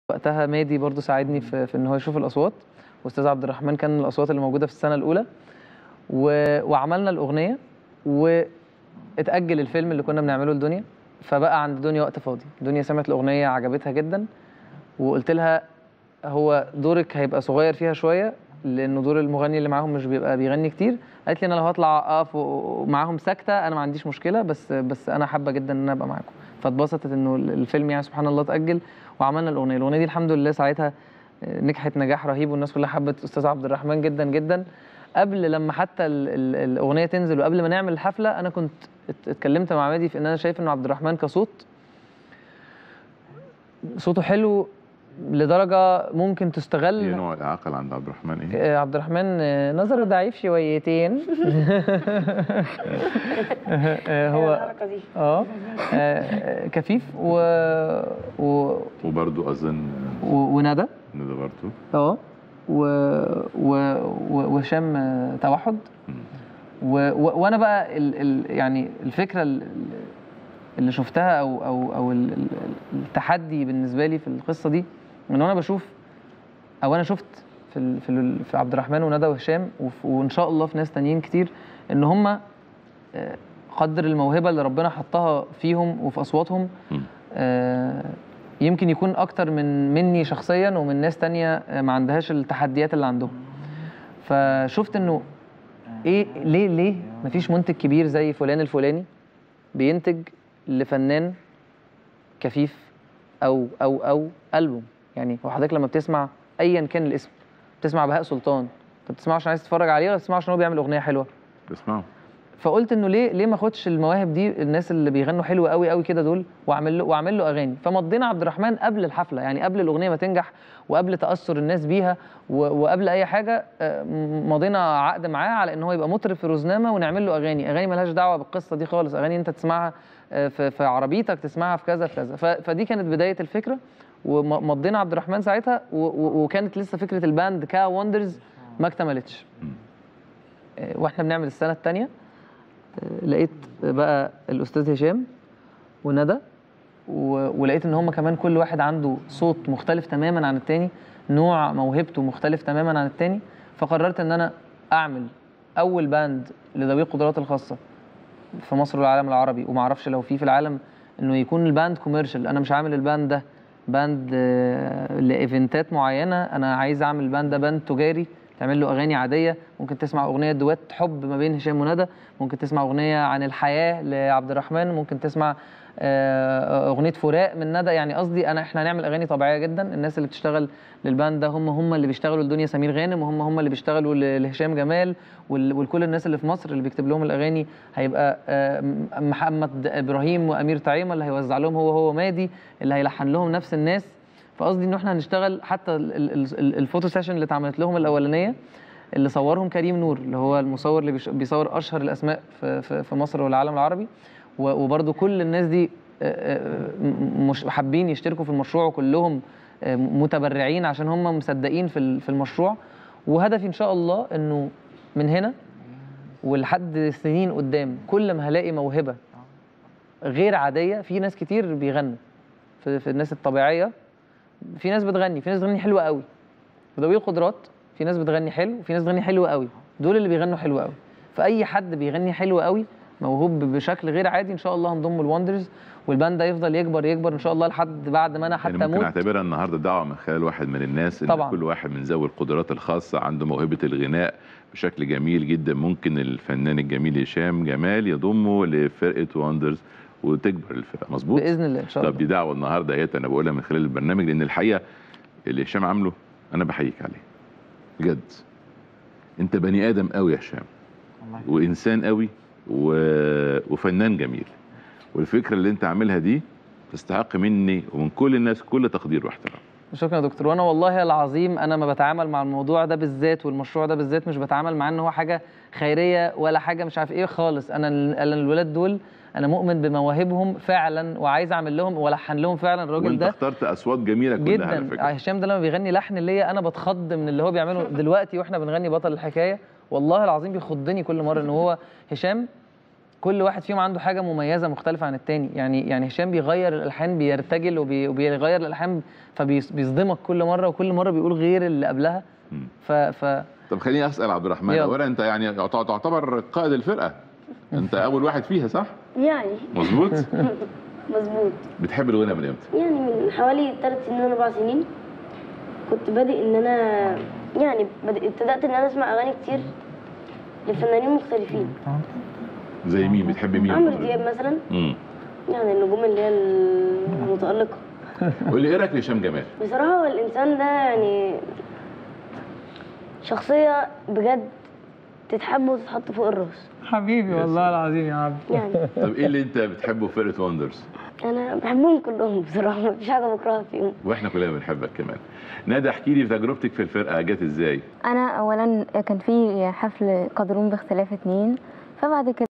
وقتها مادي برضو ساعدني في, في ان هو يشوف الاصوات واستاذ عبد الرحمن كان من الاصوات اللي موجوده في السنه الاولى و... وعملنا الاغنيه واتاجل الفيلم اللي كنا بنعمله لدنيا فبقى عند دنيا وقت فاضي دنيا سمعت الاغنيه عجبتها جدا وقلت لها هو دورك هيبقى صغير فيها شويه لانه دور المغني اللي معاهم مش بيبقى بيغني كتير قالت لي انا لو هطلع اقف و- معاهم ساكته انا ما عنديش مشكله بس بس انا حابه جدا ان انا ابقى معاكم فاتبسطت انه الفيلم يعني سبحان الله اتاجل وعملنا الاغنيه الاغنيه دي الحمد لله ساعتها آه، نجحت نجاح رهيب والناس كلها حبت استاذ عبد الرحمن جدا جدا قبل لما حتى ال- ال- الاغنيه تنزل وقبل ما نعمل الحفله انا كنت ات- اتكلمت مع مادي في ان انا شايف انه عبد الرحمن كصوت صوته حلو لدرجه ممكن ايه تستغل نوع الاعاقل عند عبد الرحمن ايه؟ آه، عبد الرحمن آه، نظره ضعيف شويتين آه، هو الحركه دي اه آه، كفيف و... و... وبرضه اظن و... وندى ان ده برضه اه و... و... و... وهشام آه، توحد و... و... وانا بقى ال... ال... يعني الفكره ال- اللي شفتها او او او ال- ال- التحدي بالنسبه لي في القصه دي ان انا بشوف او انا شفت في ال... في, ال... في عبد الرحمن وندى وهشام وف... وان شاء الله في ناس تانيين كتير ان هم قدر الموهبه اللي ربنا حطها فيهم وفي اصواتهم مم. آه، يمكن يكون اكتر من مني شخصيا ومن ناس تانية آه، ما عندهاش التحديات اللي عندهم فشفت انه ايه ليه ليه مفيش منتج كبير زي فلان الفلاني بينتج لفنان كفيف او او او البوم يعني هو حضرتك لما بتسمع ايا كان الاسم بتسمع بهاء سلطان انت بتسمعه عشان عايز تتفرج عليه ولا بتسمعه عشان هو بيعمل اغنيه حلوه بسمعه فقلت انه ليه ليه ما اخدش المواهب دي الناس اللي بيغنوا حلو قوي قوي كده دول واعمل له واعمل له اغاني فمضينا عبد الرحمن قبل الحفله يعني قبل الاغنيه ما تنجح وقبل تاثر الناس بيها و- وقبل اي حاجه آه، م- مضينا عقد معاه على ان هو يبقى مطرب في روزنامه ونعمل له اغاني اغاني ملهاش دعوه بالقصه دي خالص اغاني انت تسمعها آه، في في عربيتك تسمعها في كذا في كذا ف- فدي كانت بدايه الفكره ومضينا عبد الرحمن ساعتها و- و- وكانت لسه فكره الباند كا وندرز ما اكتملتش آه، واحنا بنعمل السنه الثانيه لقيت بقى الاستاذ هشام وندى و- ولقيت ان هم كمان كل واحد عنده صوت مختلف تماما عن التاني نوع موهبته مختلف تماما عن التاني فقررت ان انا اعمل اول باند لذوي القدرات الخاصه في مصر والعالم العربي وما اعرفش لو في في العالم انه يكون الباند كوميرشال انا مش عامل الباند ده باند آه، لايفنتات معينه انا عايز اعمل الباند ده باند تجاري تعمل له اغاني عاديه ممكن تسمع اغنيه دوات حب ما بين هشام وندى ممكن تسمع اغنيه عن الحياه لعبد الرحمن ممكن تسمع آه، اغنيه فراق من ندى يعني قصدي انا احنا هنعمل اغاني طبيعيه جدا الناس اللي بتشتغل للباند ده هم هم اللي بيشتغلوا لدنيا سمير غانم وهم هم اللي بيشتغلوا ل- لهشام جمال وال- ولكل الناس اللي في مصر اللي بيكتب لهم الاغاني هيبقى آه، م- محمد ابراهيم وامير طعيمه اللي هيوزع لهم هو هو مادي اللي هيلحن لهم نفس الناس فقصدي ان احنا هنشتغل حتى ال- ال- ال- الفوتو سيشن اللي اتعملت لهم الاولانيه اللي صورهم كريم نور اللي هو المصور اللي بيش- بيصور اشهر الاسماء في في في مصر والعالم العربي و- وبرضو كل الناس دي آه، آه، م- مش حابين يشتركوا في المشروع وكلهم آه، متبرعين عشان هم مصدقين في ال- في المشروع وهدفي ان شاء الله انه من هنا ولحد سنين قدام كل ما هلاقي موهبه غير عاديه في ناس كتير بيغنوا في, في الناس الطبيعيه في ناس بتغني في ناس بتغني حلوه قوي ذوي القدرات في ناس بتغني حلو وفي ناس بتغني حلو قوي دول اللي بيغنوا حلو قوي فاي حد بيغني حلو قوي موهوب بشكل غير عادي ان شاء الله هنضمه الوندرز والباند ده يفضل يكبر يكبر ان شاء الله لحد بعد ما انا حتى يعني ممكن اموت اعتبرها النهارده دعوه من خلال واحد من الناس ان طبعاً. كل واحد من ذوي القدرات الخاصه عنده موهبه الغناء بشكل جميل جدا ممكن الفنان الجميل هشام جمال يضمه لفرقه وندرز وتكبر الفرقه مظبوط باذن الله ان شاء طب الله دي دعوه النهارده اهيت انا بقولها من خلال البرنامج لان الحقيقه اللي هشام عامله انا بحييك عليه بجد انت بني ادم قوي يا هشام وانسان قوي و... وفنان جميل والفكره اللي انت عاملها دي تستحق مني ومن كل الناس كل تقدير واحترام شكرا يا دكتور وانا والله العظيم انا ما بتعامل مع الموضوع ده بالذات والمشروع ده بالذات مش بتعامل مع ان هو حاجه خيريه ولا حاجه مش عارف ايه خالص انا ال- انا الولاد دول انا مؤمن بمواهبهم فعلا وعايز اعمل لهم والحن لهم فعلا الراجل وانت ده اخترت اصوات جميله كلها على جدا فكره هشام ده لما بيغني لحن ليا انا بتخض من اللي هو بيعمله دلوقتي واحنا بنغني بطل الحكايه والله العظيم بيخضني كل مره ان هو هشام كل واحد فيهم عنده حاجه مميزه مختلفه عن التاني يعني يعني هشام بيغير الالحان بيرتجل وبي- وبيغير الالحان فبيصدمك كل مره وكل مره بيقول غير اللي قبلها مم. ف, ف طب خليني اسال عبد الرحمن يلا. اولا انت يعني يعت- تعتبر قائد الفرقه انت اول واحد فيها صح يعني مظبوط مظبوط بتحب الغنى من امتى يعني من حوالي ثلاث سنين اربع سنين كنت بادئ ان انا يعني بدأ ابتدأت ان انا اسمع اغاني كتير لفنانين مختلفين زي مين بتحب مين عمرو دياب مثلا امم يعني النجوم اللي هي المتألقة قول لي ايه رايك في هشام جمال بصراحة هو الإنسان ده يعني شخصية بجد تتحب وتتحط فوق الراس حبيبي والله العظيم يا عبد يعني طب ايه اللي انت بتحبه في فرقه وندرز أنا بحبهم كلهم بصراحة مفيش حاجة بكرهها فيهم واحنا كلنا بنحبك كمان ندى احكي لي تجربتك في الفرقه جت ازاي انا اولا كان في حفل قدرون باختلاف اتنين فبعد كده